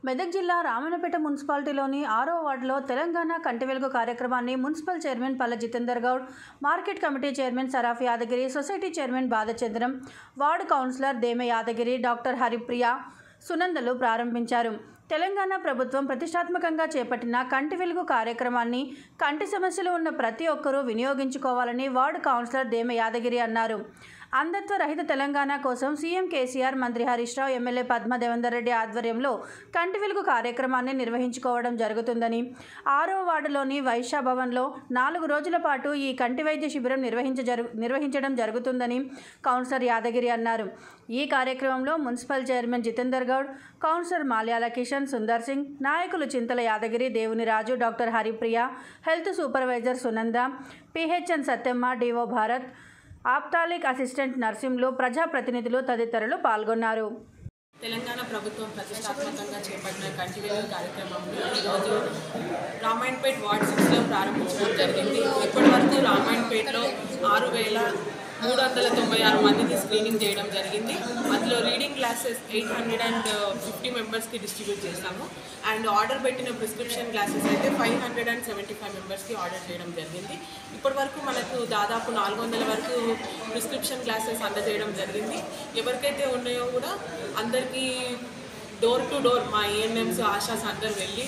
మెదక్ జిల్లా రామన్నపేట మున్సిపాలిటీలోని ఆరో వార్డులో తెలంగాణ కంటి వెలుగు కార్యక్రమాన్ని municipal chairman Palla Jitender Goud market committee chairman Saraf Yadagiri society chairman Badhachandram ward councillor Deme Yadagiri doctor Haripriya సునందలు ప్రారంభించారు తెలంగాణ ప్రభుత్వం ప్రతిష్టాత్మకంగా చేపట్టిన కంటి వెలుగు కార్యక్రమాన్ని కంటి సమస్యలు ఉన్న ప్రతి ఒక్కరూ వినియోగించుకోవాలని వార్డు కౌన్సిలర్ దేమె యాదగిరి అన్నారు అంధత్వ రహిత తెలంగాణ కోసం సీఎం కేసీఆర్ మంత్రి హరీష్ రావు ఎమ్మెల్యే పద్మ దేవేందర్ రెడ్డి ఆధ్వర్యంలో కంటి వెలుగు కార్యక్రమాన్ని నిర్వహించుకోవడం జరుగుతుందని ఆరో వార్డులోని వైశ్య భవన్లో నాలుగు రోజుల పాటు ఈ కంటి వైద్య శిబిరం నిర్వహించ జరుగు నిర్వహించడం జరుగుతుందని కౌన్సిలర్ యాదగిరి అన్నారు ఈ కార్యక్రమంలో municipal chairman Jitender Goud councillor Malyala Kishan Sundar Singh నాయకులు Chintala Yadagiri Devuni Raju doctor Haripriya health supervisor Sunanda PHN Satyamma DO Bharat ophthalmic assistant Narsimlu ప్రజాప్రతినిధులు తదితరులు పాల్గొన్నారు తెలంగాణ ప్రభుత్వం ప్రతిష్టాత్మకంగా చేపట్టిన కంటి వెలుగు కార్యక్రమంలో ఈరోజు రామాయణపేట్ వార్డ్ సిక్స్లో ప్రారంభించడం జరిగింది ఇప్పటి వరకు రామాయణపేటలో ఆరు వేల మూడు వందల తొంభై ఆరు మందికి స్క్రీనింగ్ చేయడం జరిగింది అందులో reading glasses eight hundred and fifty మెంబర్స్కి డిస్ట్రిబ్యూట్ చేస్తాము అండ్ ఆర్డర్ పెట్టిన ప్రిస్క్రిప్షన్ క్లాసెస్ అయితే five hundred and seventy five మెంబర్స్కి ఆర్డర్ చేయడం జరిగింది ఇప్పటి వరకు మనకు దాదాపు నాలుగు వందల వరకు ప్రిస్క్రిప్షన్ క్లాసెస్ అందజేయడం జరిగింది ఎవరికైతే ఉన్నాయో కూడా అందరికీ డోర్ టు డోర్ మా ఏఎన్ఎంస్ ఆశాస్ అందరు వెళ్ళి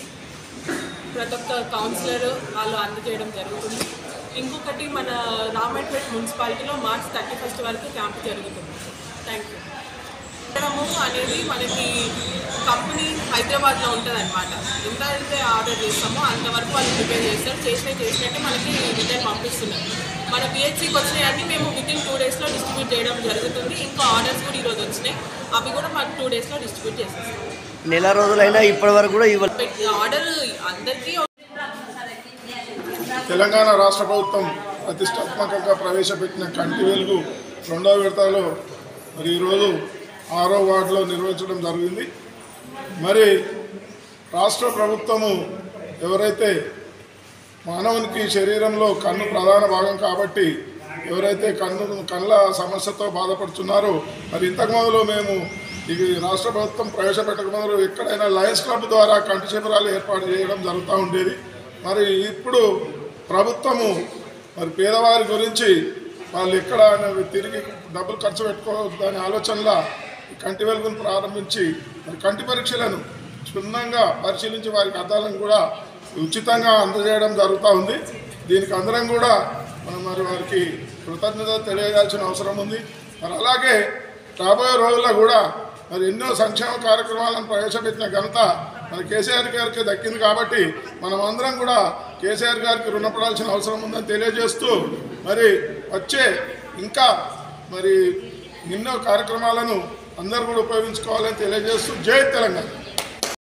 ప్రతి ఒక్క కౌన్సిలర్ వాళ్ళు అందజేయడం జరుగుతుంది ఇంకొకటి మన రామాయణపేట మున్సిపాలిటీలో మార్చ్ థర్టీ ఫస్ట్ వరకు క్యాంప్ జరుగుతుంది థ్యాంక్ యూ ఉండడము అనేది మనకి కంపెనీ హైదరాబాద్లో ఉంటుంది అనమాట ఎంత అయితే ఆర్డర్ చేస్తామో అంతవరకు వాళ్ళు ప్రిపేర్ చేస్తారు చేసినవి చేసినట్టే మనకి రిటర్న్ పంపిస్తున్నారు మన పిహెచ్సికి వచ్చినాయన్నీ మేము విత్ ఇన్ టూ డేస్లో డిస్ట్రిబ్యూట్ చేయడం జరుగుతుంది ఇంకా ఆర్డర్స్ కూడా ఈరోజు వచ్చినాయి అవి కూడా మాకు టూ డేస్లో డిస్ట్రిబ్యూట్ చేసేస్తాం నెల రోజులైనా ఇప్పటి వరకు కూడా ఇవ్వ పెట్టి ఆర్డర్ అందరికీ తెలంగాణ రాష్ట్ర ప్రభుత్వం ప్రతిష్టాత్మకంగా ప్రవేశపెట్టిన కంటి వెలుగు రెండవ విడతలో మరి ఈరోజు ఆరో వార్డులో నిర్వహించడం జరిగింది మరి రాష్ట్ర ప్రభుత్వము ఎవరైతే మానవునికి శరీరంలో కన్ను ప్రధాన భాగం కాబట్టి ఎవరైతే కన్ను కళ్ళ సమస్యతో బాధపడుతున్నారో మరి ఇంతకు మొదలు మేము ఇది రాష్ట్ర ప్రభుత్వం ప్రవేశపెట్టక మొదలు ఎక్కడైనా లయన్స్ క్లబ్ ద్వారా కంటి శిబిరాలు ఏర్పాటు చేయడం జరుగుతూ ఉండేది మరి ఇప్పుడు ప్రభుత్వము మరి పేదవారి గురించి వాళ్ళు ఎక్కడ తిరిగి డబ్బులు ఖర్చు పెట్టుకోవద్దు అనే ఆలోచనలో ఈ కంటి వెలుగును ప్రారంభించి మరి కంటి పరీక్షలను క్షుణ్ణంగా పరిశీలించి వారికి అద్దాలను కూడా ఉచితంగా అందజేయడం జరుగుతూ ఉంది దీనికి అందరం కూడా మనం మరి వారికి కృతజ్ఞత తెలియజేయాల్సిన అవసరం ఉంది మరి అలాగే రాబోయే రోజుల్లో కూడా మరి ఎన్నో సంక్షేమ కార్యక్రమాలను ప్రవేశపెట్టిన ఘనత మన కేసీఆర్ గారికి దక్కింది కాబట్టి మనం అందరం కూడా కేసీఆర్ గారికి రుణపడాల్సిన అవసరం ఉందని తెలియజేస్తూ మరి వచ్చే ఇంకా మరి ఎన్నో కార్యక్రమాలను అందరూ కూడా ఉపయోగించుకోవాలని తెలియజేస్తూ జై తెలంగాణ